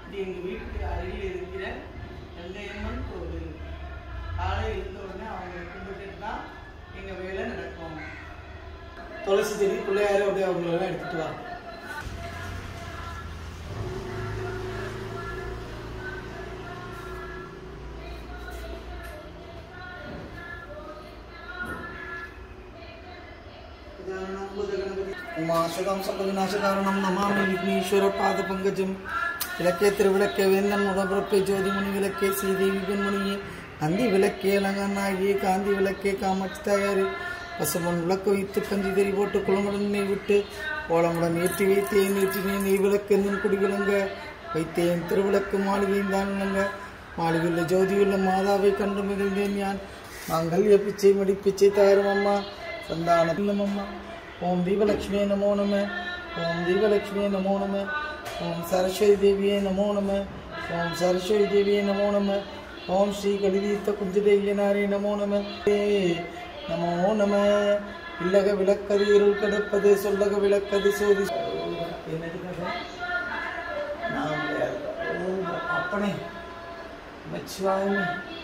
இது எங்கள் வீட்டுக்கு அருகில் இருக்கிற வெள்ளையம்மன் கோவில் காலை எழுந்த உடனே அவங்களை கும்பிட்டுட்டு தான் எங்கள் வேலை நடக்கும் துளசி செடி பிள்ளையார அப்படியே அவங்களெல்லாம் எடுத்துட்டு வா உமாசுகம் சர்வவிநாசகாரணம் நமாமி விக்னேஸ்வர பாத பங்கஜம் விளக்கே திருவிளக்கே வேந்தன் உடம்பிறப்பே ஜோதிமணி விளக்கே ஸ்ரீதேவி பெண்மணியே நந்தி விளக்கே அலங்கநாயகியே காந்தி விளக்கே காமாட்சி தாயாரு பசுமன் விளக்கு வைத்து பஞ்சு தெரி போட்டு குளமுடன் நெய் விட்டு கோலமுடன் ஏற்றி வைத்தேன் ஏற்றினேன் நெய் விளக்கு என்னும் குடி விளங்க வைத்தேன் திருவிளக்கு மாளிகையும் தான் விளங்க மாளிகையுள்ள ஜோதியுள்ள மாதாவை கண்டு மிகுந்தேன் யான் மாங்கல்ய பிச்சை மடி பிச்சை தாரும் அம்மா சந்தானம் இல்லம் அம்மா ஓம் தீபலக்ஷ்மியே நமோ நம ஓம் தீபலக்ஷ்மியே நமோ நம ஓம் சரஸ்வதி தேவியே நமோ நம ஓம் சரஸ்வதி தேவியே நமோ நம ஓம் ஸ்ரீ கலிதீர்த்த குஞ்சதேவியனாரே நமோ நம ஏ நமோ நம இல்லக விளக்கது இருள் கிடப்பது சொல்லக விளக்கது சோதி என்னது கதை நான் விளையாடுறேன். ஓ, அப்பனே நமச்சிவாயமே